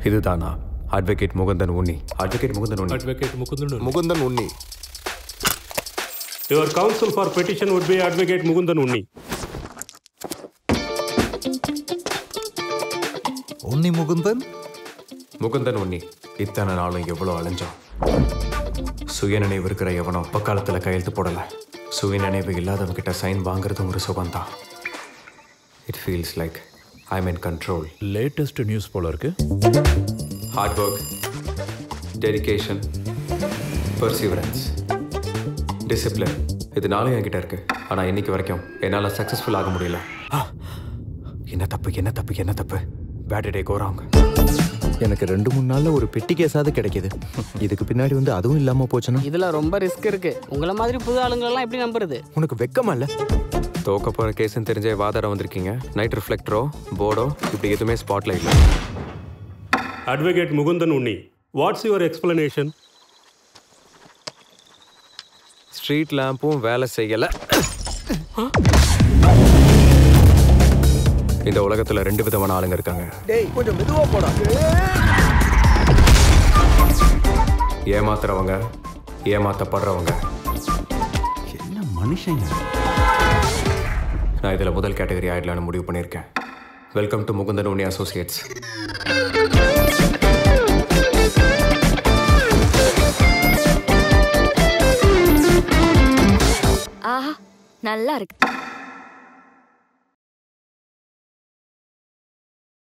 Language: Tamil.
இதுதானா advocate Mukundan Unni advocate Mukundan Unni Advocate Mukundan. Mukundan Unni Your counsel for petition would be Advocate Mukundan Unni. Unni Mukundan Mukundan Unni இத்தனை நாளும் எவ்வளோ அலைஞ்சோம் சுயநினைவு இருக்கிற எவனோ பக்காலத்தில் கையெழுத்து போடல சுயநினைவு இல்லாதவங்க கிட்ட சைன் வாங்குறதும் ஒரு சுகம்தான் it feels like I am in control latest news போல இருக்கு hard work dedication perseverance discipline இது நாளும் என்கிட்ட இருக்கு ஆனால் இன்னைக்கு வரைக்கும் என்னால் சக்ஸஸ்ஃபுல் ஆக முடியல ஆ! என்ன தப்பு என்ன தப்பு என்ன தப்பு பேட் டே கோராங்க எனக்கு ரெண்டு மூணு நாள்ல ஒரு பெட்டி கேஸாவது கிடைக்குது இதுக்கு பின்னாடி வந்து அதுவும் இல்லாம போச்சுன்னா இதுல ரொம்ப ரிஸ்க் இருக்கு உங்களை மாதிரி புது ஆளுங்களெல்லாம் எப்படி நம்புறது உனக்கு வெக்கமா இல்ல தோக்க போகிற கேஸ்ன்னு தெரிஞ்சே வாதாரம் வந்திருக்கீங்க நைட் ரிஃப்ளெக்டரோ போர்டோ இப்படி எதுவுமே ஸ்பாட்ல இல்லை Advocate Mukundan Unni. What's your explanation? Street லேம்பும் வேலை செய்யல இந்த உலகத்துல ரெண்டு விதமான ஆளுங்க இருக்காங்க டேய் கொஞ்சம் மெதுவா போடா ஏமாத்துறவங்க ஏமாத்தப்படுறவங்க என்ன மனுஷங்க நான் இதுல முதல் கேட்டகரி ஆயிடலான்னு முடிவு பண்ணியிருக்கேன் welcome to Mukundan Unni associates ஆஹா நல்லா இருக்கு